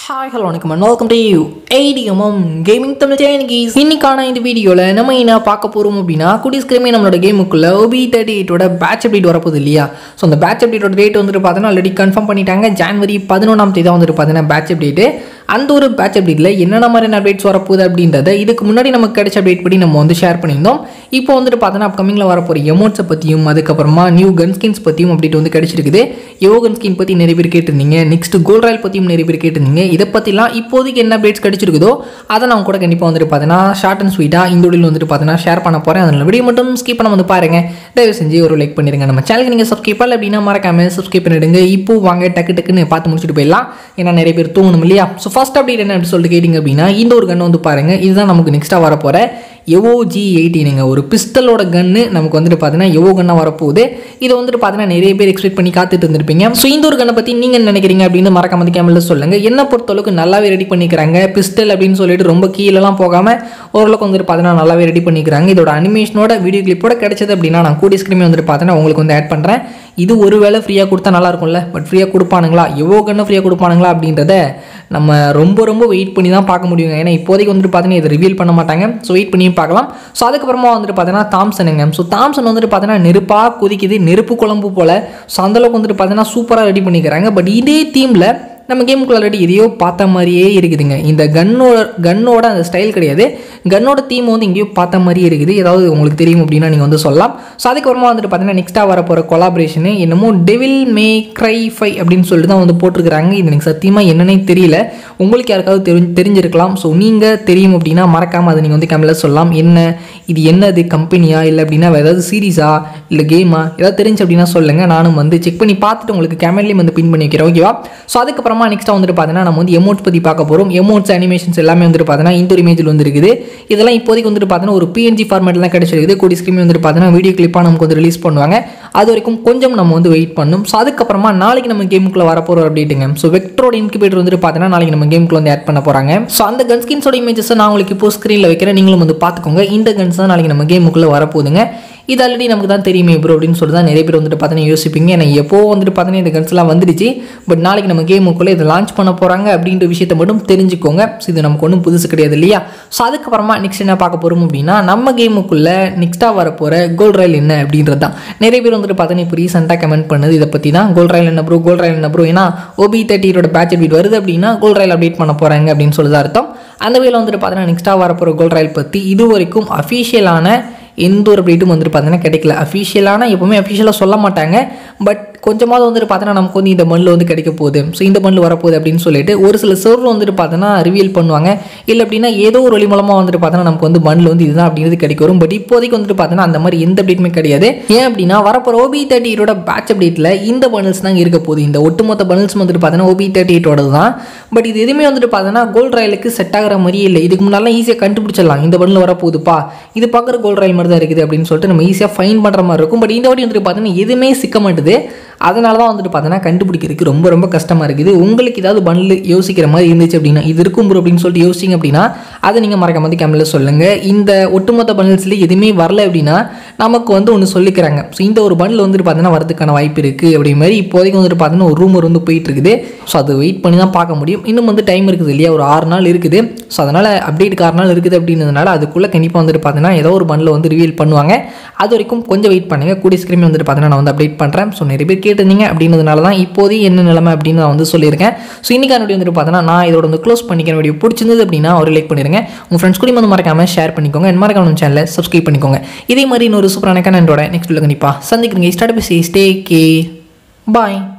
hi hello வணக்கம் and welcome to you ஏடிஎம்எம் gaming Tamil சேனகிஸ் இன்னைக்கான இந்த வீடியோவில் நம்ம என்ன பார்க்க போகிறோம் அப்படின்னா குடி ஸ்கிரீமே நம்மளோட கேமுக்குள்ள ஓபி தேர்ட்டி எயிட்டோட பேட்ச் அப்டேட் வரப்போகுது இல்லையா ஸோ அந்த பேட்ச் அப்டேட்டோட டேட் வந்துட்டு பார்த்தீங்கன்னா ஆல்ரெடி கன்ஃபார்ம் பண்ணிட்டாங்க ஜான்வரி பதினொன்றாம் தேதி தான் வந்துட்டு பார்த்தீங்கன்னா பேட்ச் அப்டேட்டு அந்த ஒரு பேட்ச் அப்டேட்டில் என்னென்ன மாதிரியான அப்டேட்ஸ் வரப்போகுது அப்படின்றத இதுக்கு முன்னாடி நமக்கு கிடைச்ச அப்டேட் படி நம்ம வந்து ஷேர் பண்ணியிருந்தோம் இப்போ வந்துட்டு பார்த்தோன்னா அப்கமிங்கில் வரப்போகிற எமோட்ஸை பற்றியும் அதுக்கப்புறமா நியூ கன் ஸ்கின்ஸ் பற்றியும் அப்டேட் வந்து கிடைச்சிருக்குது யோ கன் ஸ்கின் பற்றி நிறைய பேர் கேட்டிருந்தீங்க நெக்ஸ்ட் கோல்ட் ராயல் பற்றியும் நிறைய பேர் கேட்டிருந்தீங்க இதை பற்றிலாம் இப்போதைக்கு என்ன அப்டேட்ஸ் கிடைச்சிருக்குதோ அதை நான் கூட கண்டிப்பாக வந்துட்டு பார்த்தீங்கன்னா ஷார்ட் அண்ட் ஸ்வீட்டாக இந்த வீடியோவில் வந்துட்டு பார்த்தீங்கன்னா ஷேர் பண்ண போகிறேன் அதில் வீடியோ மட்டும் ஸ்கிப் பண்ண வந்து பாருங்க தயவு செஞ்சு ஒரு லைக் பண்ணிடுங்க நம்ம சேனலுக்கு நீங்கள் சப்ஸ்கிரைப் பண்ணல அப்படின்னா மறக்காம சப்ஸ்கிரைப் பண்ணிடுங்க இப்போ வாங்க டக்கு டக்குன்னு பார்த்து முடிச்சுட்டு போயிடலாம் ஏன்னா நிறைய பேர் தூங்கணும் இல்லையா ஸோ ஃபர்ஸ்ட் அப்டேட் என்ன அப்படின்னு சொல்லிட்டு கேட்டிங்க அப்படின்னா இந்த ஒரு கன் வந்து பாருங்க இதுதான் நமக்கு நெக்ஸ்ட்டாக வரப்போகிற எவோ ஜி எயிட்டீனுங்க ஒரு பிஸ்டலோட கன்று நமக்கு வந்துட்டு பார்த்தீங்கன்னா எவோ கன்னாக வரப்போகுது இதை வந்துட்டு பார்த்தீங்கன்னா நிறைய பேர் எக்ஸ்பெக்ட் பண்ணி காத்துட்டு இருந்திருப்பீங்க ஸோ இந்த ஒரு கண்ணை பற்றி நீங்கள் என்ன நினைக்கிறீங்க அப்படின்னு மறக்காம வந்து கேமரில் சொல்லுங்கள் என்ன பொறுத்தளவுக்கு நல்லாவே ரெடி பண்ணிக்கிறாங்க பிஸ்டல் அப்படின்னு சொல்லிட்டு ரொம்ப கீழெல்லாம் போகாமல் ஓரளவுக்கு வந்துட்டு பார்த்தீங்கன்னா நல்லாவே ரெடி பண்ணிக்கிறாங்க இதோட அனிமேஷனோட வீடியோ கிளிப்போட கிடைச்சது அப்படின்னா நான் கூடிய ஸ்க்ரீமே வந்துட்டு பார்த்தீங்கன்னா உங்களுக்கு வந்து ஆட் பண்ணுறேன் இது ஒரு வேளை ஃப்ரீயாக கொடுத்தா நல்லா இருக்கும்ல பட் ஃப்ரீயாக கொடுப்பானுங்களா எவ்வளோ கண்ணு ஃப்ரீயாக கொடுப்பானுங்களா அப்படின்றத நம்ம ரொம்ப ரொம்ப வெயிட் பண்ணி தான் பார்க்க முடியுங்க ஏன்னா இப்போதைக்கு வந்துட்டு பார்த்தீங்கன்னா இதை ரிவீல் பண்ண மாட்டாங்க ஸோ வெயிட் பண்ணியும் பார்க்கலாம் ஸோ அதுக்கப்புறமா வந்துட்டு பார்த்தீங்கன்னா தாம்சனுங்க ஸோ தாம்சன் வந்துட்டு பார்த்தீங்கன்னா நெருப்பாக குதிக்குது நெருப்பு குழம்பு போல் ஸோ அந்தளவுக்கு வந்துட்டு பார்த்தீங்கன்னா சூப்பராக ரெடி பண்ணிக்கிறாங்க பட் இதே தீமில் நம்ம கேமுக்குள்ள ஆல்ரெடி எதையோ பார்த்த மாதிரியே இருக்குதுங்க இந்த கன்னோட கன்னோட அந்த ஸ்டைல் கிடையாது கன்னோட தீம் வந்து எங்கேயோ பார்த்த மாதிரியே இருக்குது ஏதாவது உங்களுக்கு தெரியும் அப்படின்னா நீங்கள் வந்து சொல்லலாம் ஸோ அதுக்கப்புறமா வந்துட்டு பார்த்தீங்கன்னா நெக்ஸ்ட்டாக வர போகிற கொலாபரேஷனு என்னமோ டெவில் மே க்ரை ஃபை அப்படின்னு சொல்லிட்டு தான் வந்து போட்டிருக்கிறாங்க இது எனக்கு சத்தியமாக என்னன்னே தெரியல உங்களுக்கு யாருக்காவது தெரி தெரிஞ்சிருக்கலாம் ஸோ நீங்கள் தெரியும் அப்படின்னா மறக்காமல் அதை நீங்கள் வந்து கேமரில் சொல்லலாம் என்ன இது என்னது கம்பெனியா இல்லை அப்படின்னா வேறு ஏதாவது சீரீஸா இல்லை கேமா ஏதாவது தெரிஞ்சு அப்படின்னா சொல்லுங்கள் நானும் வந்து செக் பண்ணி பார்த்துட்டு உங்களுக்கு கேமராலேயும் வந்து பின் பண்ணி வைக்கிறேன் ஓகேவா ஸோ அதுக்கப்புறமா நெக்ஸ்ட்டாக வந்துட்டு பார்த்தீங்கன்னா நம்ம வந்து எமோட்ஸ் பற்றி பார்க்க போகிறோம் எமோட்ஸ் அனிமேஷன்ஸ் எல்லாமே வந்துட்டு பார்த்தீங்கன்னா இந்த ஒரு இமேஜில் வந்து இருக்குது இதெல்லாம் இப்போதைக்கு வந்துட்டு பார்த்தீங்கன்னா ஒரு பிஎன்ஜி ஃபார்மேட்லாம் கிடைச்சிருக்குது கூடி ஸ்க்ரீம் வந்துட்டு பார்த்தீங்கன்னா வீடியோ கிளிப்பாக நமக்கு வந்து ரிலீஸ் பண்ணுவாங்க அது வரைக்கும் கொஞ்சம் நம்ம வந்து வெயிட் பண்ணணும் ஸோ அதுக்கப்புறமா நாளைக்கு நம்ம கேமுக்குள்ள வரப்போகிற அப்டேட்டுங்க ஸோ வெக்டரோட இன்குபேட்டர் வந்துட்டு பார்த்தீங்கன்னா நாளைக்கு நம்ம கேமுக்குள்ள வந்து ஆட் பண்ண போகிறாங்க ஸோ அந்த கன் ஸ்கின்ஸோட இமேஜஸை நான் உங்களுக்கு இப்போ ஸ்க்ரீனில் வைக்கிறேன் நீங்களும் வந்து பார்த்துக்கோங்க இந்த கன்ஸ் தான் நாளைக்கு நம்ம கேமுக்குள்ளே வரப்போகுதுங்க இது ஆல்ரெடி நமக்கு தான் தெரியுமே ப்ரோ அப்படின்னு சொல்லிட்டு தான் நிறைய பேர் வந்துட்டு பார்த்தீங்கன்னா யோசிப்பீங்க ஏன்னா எப்போ வந்துட்டு பார்த்தீங்கன்னா இந்த கன்ஸ்லாம் வந்துடுச்சு பட் நாளைக்கு நம்ம கேமுக்குள்ளே இதை லான்ச் பண்ண போகிறாங்க அப்படின்ற விஷயத்த மட்டும் தெரிஞ்சுக்கோங்க ஸோ இது நமக்கு ஒன்றும் புதுசு கிடையாது இல்லையா ஸோ அதுக்கப்புறமா நெக்ஸ்ட் என்ன பார்க்க போகிறோம் அப்படின்னா நம்ம கேமுக்குள்ளே நெக்ஸ்ட்டாக வரப்போகிற கோல்ட் ராயல் என்ன அப்படின்றது தான் நிறைய பேர் வந்துட்டு பார்த்தீங்கன்னா இப்போ ரீசெண்டாக கமெண்ட் பண்ணது இதை பற்றி தான் கோல்ட் ராயல் என்ன ப்ரோ கோல்ட் ராயல் என்ன ப்ரோ ஏன்னா ஓபி தேர்ட்டியோட பேட்ச் அப்டேட் வருது அப்படின்னா கோல்ட் ராயல் அப்டேட் பண்ண போகிறாங்க அப்படின்னு சொல்லி தான் அர்த்தம் அந்த வேலை வந்துட்டு பார்த்தீங்கன்னா நெக்ஸ்ட்டாக வரப்போகிற கோல்ட் ராயல் பற்றி இது வரைக்கும் அஃபீஷியலான எந்த ஒரு அப்டேட்டும் வந்துட்டு பார்த்தீங்கன்னா கிடைக்கல அஃபிஷியலான எப்போவுமே அஃபிஷியலாக சொல்ல மாட்டாங்க பட் கொஞ்சமாவது வந்துட்டு பார்த்தீங்கன்னா நமக்கு வந்து இந்த மண்ணில் வந்து கிடைக்க போகுது ஸோ இந்த மண்ணில் வரப்போகுது அப்படின்னு சொல்லிட்டு ஒரு சில சர்வர் வந்துட்டு பார்த்தோன்னா ரிவீல் பண்ணுவாங்க இல்லை அப்படின்னா ஏதோ ஒரு வழி மூலமாக வந்துட்டு பார்த்தோன்னா நமக்கு வந்து மண்ணில் வந்து இதுதான் அப்படிங்கிறது கிடைக்க வரும் பட் இப்போதைக்கு வந்துட்டு பார்த்தோன்னா அந்த மாதிரி எந்த அப்டேட்டுமே கிடையாது ஏன் அப்படின்னா வரப்போகிற ஓபி தேர்ட்டி எயிட்டோட பேட்ச் அப்டேட்டில் இந்த பண்டில்ஸ் தான் இருக்க போகுது இந்த ஒட்டுமொத்த பண்டில்ஸ் வந்துட்டு பார்த்தோன்னா ஓபி தேர்ட்டி எயிட்டோட தான் பட் இது எதுவுமே வந்துட்டு பார்த்தோன்னா கோல்ட் ராயலுக்கு செட் ஆகிற மாதிரியே இல்லை இதுக்கு முன்னாலாம் ஈஸியாக கண்டுபிடிச்சிடலாம் இந்த பண்டில் வரப்போகுதுப்பா இது பார்க்குற கோல்ட் ராயல் மாதிரி தான் இருக்குது அப்படின்னு சொல்லிட்டு நம்ம ஈஸியாக ஃபைன் பண்ணுற மாதிரி இருக்கும் பட் இந்த வாட்டி வந்துட்டு பார்த்தோன்னா எதுவுமே சிக்க மாட்டுது அதனால தான் வந்துட்டு பார்த்தோன்னா கண்டுபிடிக்கிறதுக்கு ரொம்ப ரொம்ப கஷ்டமாக இருக்குது உங்களுக்கு ஏதாவது பண்டில் யோசிக்கிற மாதிரி இருந்துச்சு அப்படின்னா இது இருக்கும் ப்ரோ அப்படின்னு சொல்லிட்டு யோசிச்சிங்க அப்படின்னா அதை நீங்கள் மறக்காம வந்து கேமரில் சொல்லுங்கள் இந்த ஒட்டுமொத்த பண்டில்ஸில் எதுவுமே வரல அப்படின்னா நமக்கு வந்து ஒன்று சொல்லிக்கிறாங்க ஸோ இந்த ஒரு பண்டில் வந்துட்டு பார்த்தீங்கன்னா வரதுக்கான வாய்ப்பு இருக்குது அப்படி மாதிரி இப்போதைக்கு வந்துட்டு பார்த்தீங்கன்னா ஒரு ரூமர் வந்து போயிட்டு இருக்குது ஸோ அது வெயிட் பண்ணி தான் பார்க்க முடியும் இன்னும் வந்து டைம் இருக்குது இல்லையா ஒரு ஆறு நாள் இருக்குது ஸோ அதனால் அப்டேட்டுக்கு ஆறு நாள் இருக்குது அப்படின்றதுனால அதுக்குள்ளே கண்டிப்பாக வந்துட்டு பார்த்தீங்கன்னா ஏதோ ஒரு பண்டில் வந்து ரிவீல் பண்ணுவாங்க அது வரைக்கும் கொஞ்சம் வெயிட் பண்ணுங்கள் கூடிய ஸ்க்ரீம் வந்துட்டு பார்த்தீங்கன்னா நான் வந்து அப்டேட் பண்ணுறேன் ஸோ நிறைய பேர் கேட்டிருந்தீங்க அப்படின்றதுனால தான் இப்போதைக்கு என்ன நிலைமை அப்படின்னு நான் வந்து சொல்லியிருக்கேன் ஸோ இன்னைக்கான வீடியோ வந்துட்டு பார்த்தீங்கன்னா நான் இதோட வந்து க்ளோஸ் பண்ணிக்கிறேன் வீடியோ பிடிச்சிருந்தது அப்படின்னா ஒரு லைக் பண்ணிடுங்க உங்கள் ஃப்ரெண்ட்ஸ் கூட வந்து மறக்காமல் ஷேர் பண்ணிக்கோங்க என் மறக்காம நம்ம சேனலை சப்ஸ்கிரைப் பண்ணிக்கோங்க இதே மாதிரி இன்னொரு சூப்பரான கண்டோட நெக்ஸ்ட் உள்ள கண்டிப்பாக சந்திக்கிறீங்க ஸ்டார்ட் பி ஸ்டே கே பாய்